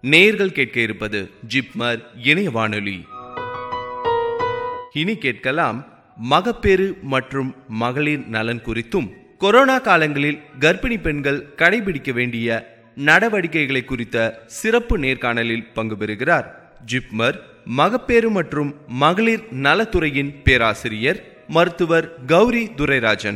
நேர்கள் கேட்க இருப்பது ஜிப்மர் இணைய வானொலி இனி கேட்கலாம் மகப்பேறு மற்றும் மகளிர் நலன் குறித்தும் கொரோனா காலங்களில் கர்ப்பிணி பெண்கள் கடைபிடிக்க வேண்டிய நடவடிக்கைகளை குறித்த சிறப்பு நேர்காணலில் பங்கு பெறுகிறார் ஜிப்மர் மகப்பேறு மற்றும் மகளிர் நலத்துறையின் பேராசிரியர் மருத்துவர் கௌரி துரைராஜன்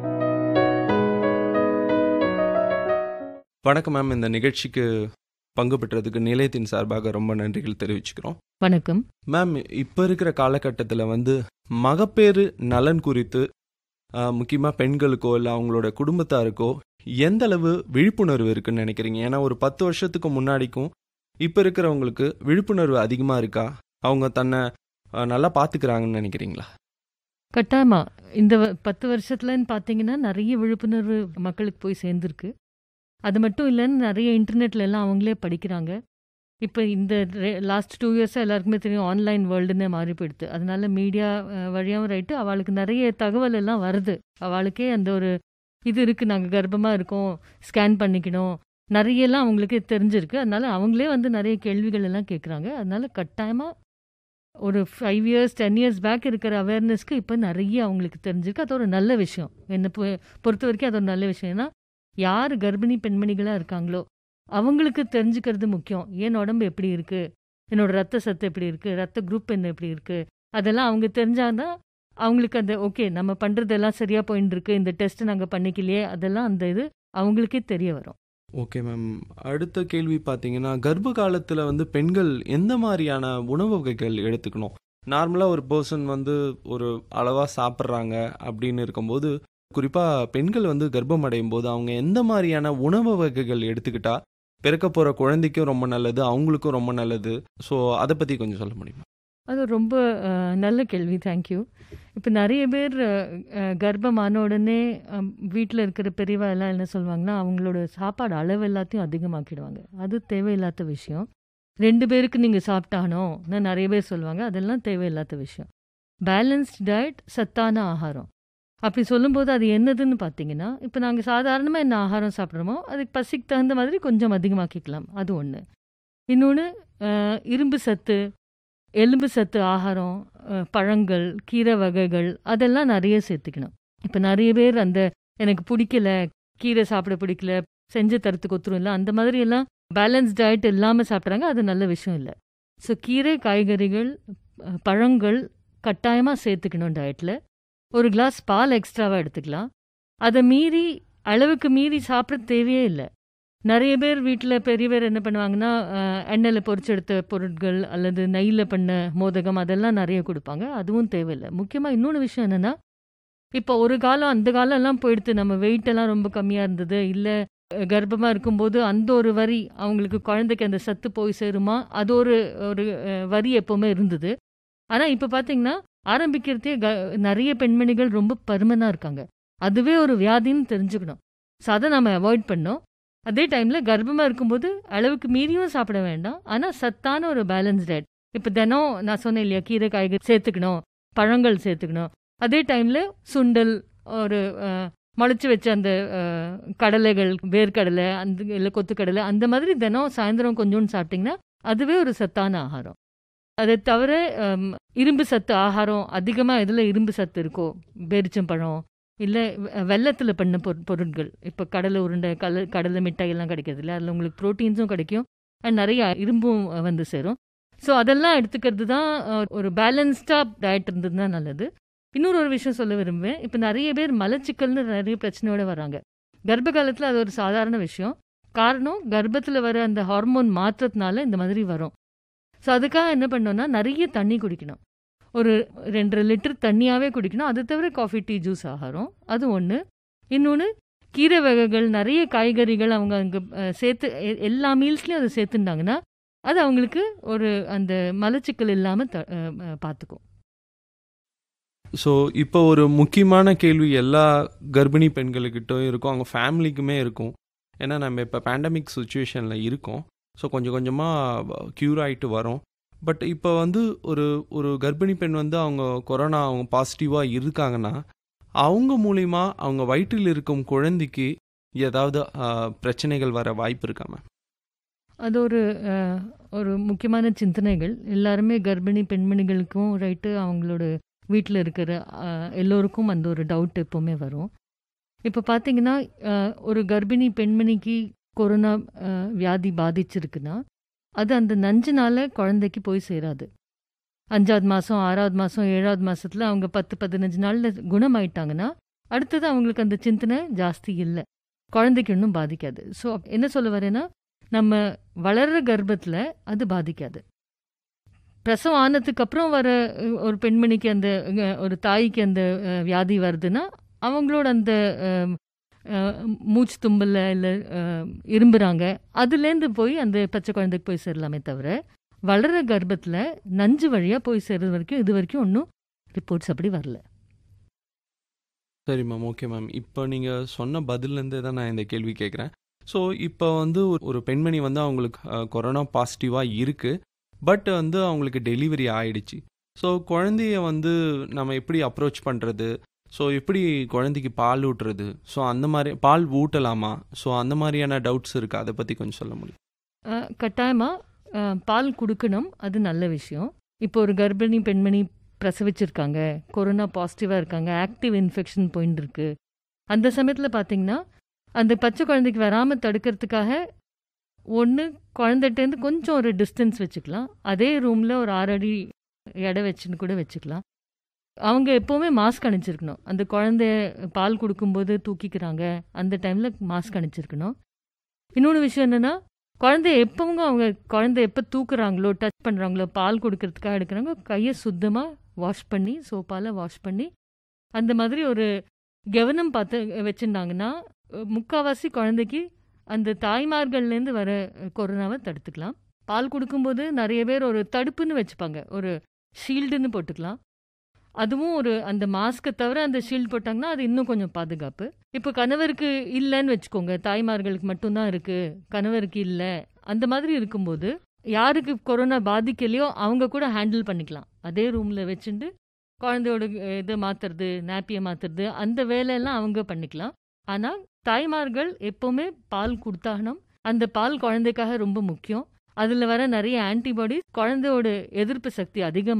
வணக்கம் மேம் இந்த நிகழ்ச்சிக்கு பங்கு பெற்றதுக்கு நிலையத்தின் சார்பாக ரொம்ப நன்றிகள் தெரிவிச்சுக்கிறோம் வணக்கம் மேம் இப்போ இருக்கிற காலகட்டத்தில் வந்து மகப்பேறு நலன் குறித்து முக்கியமாக பெண்களுக்கோ இல்லை அவங்களோட குடும்பத்தாருக்கோ எந்த அளவு விழிப்புணர்வு இருக்குன்னு நினைக்கிறீங்க ஏன்னா ஒரு பத்து வருஷத்துக்கு முன்னாடிக்கும் இப்போ இருக்கிறவங்களுக்கு விழிப்புணர்வு அதிகமாக இருக்கா அவங்க தன்னை அஹ், நல்லா பார்த்துக்கிறாங்கன்னு நினைக்கிறீங்களா கட்டாயமா இந்த வ- பத்து வருஷத்துலன்னு பார்த்தீங்கன்னா நிறைய விழிப்புணர்வு மக்களுக்கு போய் சேர்ந்துருக்கு அது மட்டும் இல்லைன்னு நிறைய இன்டர்நெட்ல எல்லாம் அவங்களே படிக்கிறாங்க இப்போ இந்த லாஸ்ட் டூ இயர்ஸாக எல்லாருக்குமே தெரியும் ஆன்லைன் வேர்ல்டுன்னு மாறி போயிடுது அதனால மீடியா வழியாகவும் ரைட்டு அவளுக்கு நிறைய தகவல் எல்லாம் வருது அவளுக்கே அந்த ஒரு இது இருக்குது நாங்கள் கர்ப்பமாக இருக்கோம் ஸ்கேன் பண்ணிக்கணும் நிறைய எல்லாம் அவங்களுக்கு தெரிஞ்சிருக்கு அதனால அவங்களே வந்து நிறைய கேள்விகள் எல்லாம் கேட்குறாங்க அதனால கட்டாயமாக ஒரு five years ten years back இருக்கிற அவேர்னஸ்க்கு இப்போ நிறைய அவங்களுக்கு தெரிஞ்சிருக்கு அது ஒரு நல்ல விஷயம் என்னை பொ- பொறுத்த வரைக்கும் அது ஒரு நல்ல விஷயம் ஏன்னா யார் கர்ப்பிணி பெண்மணிகளாக இருக்காங்களோ அவங்களுக்கு தெரிஞ்சுக்கிறது முக்கியம் என் உடம்பு எப்படி இருக்குது என்னோட ரத்த சத்து எப்படி இருக்குது ரத்த குரூப் என்ன எப்படி இருக்குது அதெல்லாம் அவங்க தெரிஞ்சாதான் அவங்களுக்கு அந்த ஓகே நம்ம பண்ணுறதெல்லாம் சரியாக போயின்னு இருக்கு இந்த டெஸ்ட் நாங்கள் பண்ணிக்கலையே அதெல்லாம் அந்த இது அவங்களுக்கே தெரிய வரும் ஓகே மேம் அடுத்த கேள்வி பார்த்தீங்கன்னா கர்ப்ப காலத்தில் வந்து பெண்கள் எந்த மாதிரியான உணவு வகைகள் எடுத்துக்கணும் நார்மலாக ஒரு பர்சன் வந்து ஒரு அளவாக சாப்பிட்றாங்க அப்படின்னு இருக்கும்போது குறிப்பாக பெண்கள் வந்து கர்ப்பம் அடையும் போது அவங்க எந்த மாதிரியான உணவு வகைகள் எடுத்துக்கிட்டா பிறக்க போகிற குழந்தைக்கும் ரொம்ப நல்லது அவங்களுக்கும் ரொம்ப நல்லது ஸோ அதை பற்றி கொஞ்சம் சொல்ல முடியுமா அது ரொம்ப அஹ், நல்ல கேள்வி தேங்க்யூ இப்போ நிறைய பேர் அஹ், அஹ், கர்ப்பமான உடனே வீட்டில் இருக்கிற பெரியவா எல்லாம் என்ன சொல்லுவாங்கன்னா அவங்களோட சாப்பாடு அளவு எல்லாத்தையும் அதிகமாக்கிடுவாங்க அது தேவையில்லாத விஷயம் ரெண்டு பேருக்கு நீங்கள் சாப்பிட்டானோன்னு நிறைய பேர் சொல்லுவாங்க அதெல்லாம் தேவையில்லாத விஷயம் பேலன்ஸ்ட் டயட் சத்தான ஆகாரம் அப்படி சொல்லும்போது அது என்னதுன்னு பார்த்தீங்கன்னா இப்போ நாங்கள் சாதாரணமாக என்ன ஆகாரம் சாப்பிட்றோமோ அதுக்கு பசிக்கு தகுந்த மாதிரி கொஞ்சம் அதிகமாக்கிக்கலாம் அது ஒன்று இன்னொன்று இரும்பு சத்து எலும்பு சத்து ஆகாரம் அஹ், பழங்கள் கீரை வகைகள் அதெல்லாம் நிறைய சேர்த்துக்கணும் இப்போ நிறைய பேர் அந்த எனக்கு பிடிக்கல கீரை சாப்பிட பிடிக்கல செஞ்சு தரத்துக்கு ஒத்துரும் இல்லை அந்த மாதிரி எல்லாம் பேலன்ஸ் டயட் இல்லாமல் சாப்பிட்றாங்க அது நல்ல விஷயம் இல்லை ஸோ கீரை காய்கறிகள் அஹ், பழங்கள் கட்டாயமாக சேர்த்துக்கணும் டயட்டில் ஒரு கிளாஸ் பால் எக்ஸ்ட்ராவாக எடுத்துக்கலாம் அதை மீறி அளவுக்கு மீறி சாப்பிட தேவையே இல்லை நிறைய பேர் வீட்டில் பெரிய பேர் என்ன பண்ணுவாங்கன்னா அஹ், எண்ணெயில் பொரிச்செடுத்த பொருட்கள் அல்லது நெய்யில் பண்ண மோதகம் அதெல்லாம் நிறைய கொடுப்பாங்க அதுவும் தேவையில்லை முக்கியமாக இன்னொன்று விஷயம் என்னென்னா இப்போ ஒரு காலம் அந்த காலம்லாம் போயிடுத்து நம்ம weight எல்லாம் ரொம்ப கம்மியாக இருந்தது இல்லை கர்ப்பமாக இருக்கும்போது அந்த ஒரு வரி அவங்களுக்கு குழந்தைக்கு அந்த சத்து போய் சேருமா அது ஒரு ஒரு அஹ், வரி எப்போவுமே இருந்தது ஆனால் இப்போ பார்த்தீங்கன்னா ஆரம்பிக்கிறதே க நிறைய பெண்மணிகள் ரொம்ப பருமனாக இருக்காங்க அதுவே ஒரு வியாதின்னு தெரிஞ்சுக்கணும் ஸோ அதை நம்ம அவாய்ட் பண்ணோம் அதே டைமில் கர்ப்பமாக இருக்கும்போது அளவுக்கு மீறியும் சாப்பிட வேண்டாம் ஆனால் சத்தான ஒரு பேலன்ஸ் டயட் இப்போ தினம் நான் சொன்னேன் இல்லையா கீரை காய்கறி சேர்த்துக்கணும் பழங்கள் சேர்த்துக்கணும் அதே டைமில் சுண்டல் ஒரு முளைச்சி வச்ச அந்த அஹ், கடலைகள் வேர்க்கடலை அந்த இல்லை கொத்துக்கடலை அந்த மாதிரி தினம் சாயந்தரம் கொஞ்சோண்டு சாப்பிட்டிங்கன்னா அதுவே ஒரு சத்தான ஆகாரம் அதை தவிர ஹம், இரும்பு சத்து ஆகாரம் அதிகமாக எதில் இரும்பு சத்து இருக்கோ பேரிச்சம்பழம் இல்லை வெள்ளத்தில் பண்ண பொரு பொருட்கள் இப்போ கடலை உருண்டை கடலை கடலை மிட்டாய் எல்லாம் கிடைக்கிறது இல்லை அதில் உங்களுக்கு ப்ரோட்டீன்ஸும் கிடைக்கும் அண்ட் நிறைய இரும்பும் அஹ், வந்து சேரும் ஸோ அதெல்லாம் எடுத்துக்கிறது தான் அஹ், ஒரு பேலன்ஸ்டாக டயட் இருந்தது தான் நல்லது இன்னொரு ஒரு விஷயம் சொல்ல விரும்புவேன் இப்போ நிறைய பேர் மலச்சிக்கல்னு நிறைய பிரச்சனையோட வராங்க கர்ப்ப காலத்தில் அது ஒரு சாதாரண விஷயம் காரணம் கர்ப்பத்தில் வர அந்த ஹார்மோன் மாற்றத்தினால இந்த மாதிரி வரும் ஸோ அதுக்காக என்ன பண்ணோம்னா நிறைய தண்ணி குடிக்கணும் ஒரு ரெண்டரை லிட்டர் தண்ணியாகவே குடிக்கணும் அது தவிர காஃபி டீ ஜூஸ் ஆகாரம் அது ஒன்று இன்னொன்று கீரை வகைகள் நிறைய காய்கறிகள் அவங்க அங்கே சேர்த்து எ- எல்லா மீல்ஸ்லேயும் அதை சேர்த்துட்டாங்கன்னா அது அவங்களுக்கு ஒரு அந்த மலச்சிக்கல் இல்லாமல் த பார்த்துக்கும் ஸோ இப்போ ஒரு முக்கியமான கேள்வி எல்லா கர்ப்பிணி பெண்களுக்கிட்டும் இருக்கும் அவங்க ஃபேமிலிக்குமே இருக்கும் ஏன்னா நம்ம இப்போ பேண்டமிக் சுச்சுவேஷனில் இருக்கோம் ஸோ கொஞ்சம் கொஞ்சமாக க்யூர் ஆகிட்டு வரோம் பட் இப்போ வந்து ஒரு ஒரு கர்ப்பிணி பெண் வந்து அவங்க கொரோனா அவங்க பாசிட்டிவாக இருக்காங்கன்னா அவங்க மூலிமா அவங்க வயிற்றில் இருக்கும் குழந்தைக்கு ஏதாவது ஆஹ், பிரச்சனைகள் வர வாய்ப்பு இருக்கா மேம் அது ஒரு அஹ், ஒரு முக்கியமான சிந்தனைகள் எல்லாருமே கர்ப்பிணி பெண்மணிகளுக்கும் ரைட்டு அவங்களோட வீட்டில் இருக்கிற அஹ், எல்லோருக்கும் அந்த ஒரு டவுட் எப்போவுமே வரும் இப்போ பார்த்தீங்கன்னா அஹ், ஒரு கர்ப்பிணி பெண்மணிக்கு கொரோனா அஹ், வியாதி பாதிச்சிருக்குன்னா அது அந்த நஞ்சுனால குழந்தைக்கு போய் சேராது அஞ்சாவது மாதம் ஆறாவது மாதம் ஏழாவது மாசத்துல அவங்க பத்து பதினஞ்சு நாளில் குணமாயிட்டாங்கன்னா அடுத்தது அவங்களுக்கு அந்த சிந்தனை ஜாஸ்தி இல்லை குழந்தைக்கு இன்னும் பாதிக்காது ஸோ என்ன சொல்ல வரேன்னா நம்ம வளர்ற கர்ப்பத்தில் அது பாதிக்காது பிரசவம் ஆனதுக்கு அப்புறம் வர அஹ், ஒரு பெண்மணிக்கு அந்த அஹ், ஒரு தாய்க்கு அந்த அஹ், வியாதி வருதுன்னா அவங்களோட அந்த அஹ், அஹ், மூச்சு தும்பல்ல இல்லை இரும்புறாங்க அதுலேருந்து போய் அந்த பச்சை குழந்தைக்கு போய் சேரலாமே தவிர வளர்ற கர்ப்பத்தில் நஞ்சு வழியாக போய் சேர்றது வரைக்கும் இது வரைக்கும் ஒன்றும் ரிப்போர்ட்ஸ் அப்படி வரல சரி மேம் ஓகே மேம் இப்போ நீங்கள் சொன்ன பதில்லேருந்தே தான் நான் இந்த கேள்வி கேட்குறேன் ஸோ இப்போ வந்து ஒரு- ஒரு பெண்மணி வந்து அவங்களுக்கு அஹ், கொரோனா பாசிட்டிவாக இருக்குது பட் வந்து அவங்களுக்கு டெலிவரி ஆயிடுச்சு ஸோ குழந்தைய வந்து நம்ம எப்படி அப்ரோச் பண்ணுறது ஸோ எப்படி குழந்தைக்கு பால் ஊட்டுறது ஸோ அந்த மாதிரி பால் ஊட்டலாமா ஸோ அந்த மாதிரியான டவுட்ஸ் இருக்குது அதை பற்றி கொஞ்சம் சொல்ல முடியும் கட்டாயமாக பால் கொடுக்கணும் அது நல்ல விஷயம் இப்போ ஒரு கர்ப்பிணி பெண்மணி பிரசவிச்சிருக்காங்க கொரோனா பாசிட்டிவாக இருக்காங்க ஆக்டிவ் இன்ஃபெக்ஷன் போயின்னு இருக்கு அந்த சமயத்தில் பார்த்தீங்கன்னா அந்த பச்சை குழந்தைக்கு வராமல் தடுக்கிறதுக்காக ஒன்று குழந்தைகிட்டேருந்து கொஞ்சம் ஒரு டிஸ்டன்ஸ் வச்சுக்கலாம் அதே ரூமில் ஒரு ஆறு அடி எடை வச்சுன்னு கூட வச்சுக்கலாம் அவங்க எப்போவுமே மாஸ்க் அணிச்சிருக்கணும் அந்த குழந்தைய பால் கொடுக்கும்போது தூக்கிக்கிறாங்க அந்த டைமில் மாஸ்க் அணிச்சிருக்கணும் இன்னொன்று விஷயம் என்னென்னா குழந்தைய எப்பவும் அவங்க குழந்தை எப்போ தூக்குறாங்களோ டச் பண்ணுறாங்களோ பால் கொடுக்கறதுக்காக எடுக்கிறாங்க கையை சுத்தமாக வாஷ் பண்ணி சோப்பால் வாஷ் பண்ணி அந்த மாதிரி ஒரு கவனம் பார்த்து வச்சுருந்தாங்கன்னா முக்கால்வாசி குழந்தைக்கு அந்த தாய்மார்கள்லேருந்து வர கொரோனாவை தடுத்துக்கலாம் பால் கொடுக்கும்போது நிறைய பேர் ஒரு தடுப்புன்னு வச்சுப்பாங்க ஒரு ஷீல்டுன்னு போட்டுக்கலாம் அதுவும் ஒரு அந்த மாஸ்க்கை தவிர அந்த ஷீல்டு போட்டாங்கன்னா அது இன்னும் கொஞ்சம் பாதுகாப்பு இப்போ கணவருக்கு இல்லைன்னு வச்சுக்கோங்க தாய்மார்களுக்கு மட்டும்தான் இருக்கு கணவருக்கு இல்லை அந்த மாதிரி இருக்கும்போது யாருக்கு கொரோனா பாதிக்கலையோ அவங்க கூட ஹேண்டில் பண்ணிக்கலாம் அதே ரூமில் வச்சுட்டு குழந்தையோட அஹ், இதை மாற்றுறது நாப்பியை மாற்றுறது அந்த வேலையெல்லாம் அவங்க பண்ணிக்கலாம் ஆனால் தாய்மார்கள் எப்போவுமே பால் கொடுத்தாகணும் அந்த பால் குழந்தைக்காக ரொம்ப முக்கியம் அதில் வர நிறைய ஆன்டிபாடிஸ் குழந்தையோட எதிர்ப்பு சக்தி அதிகம்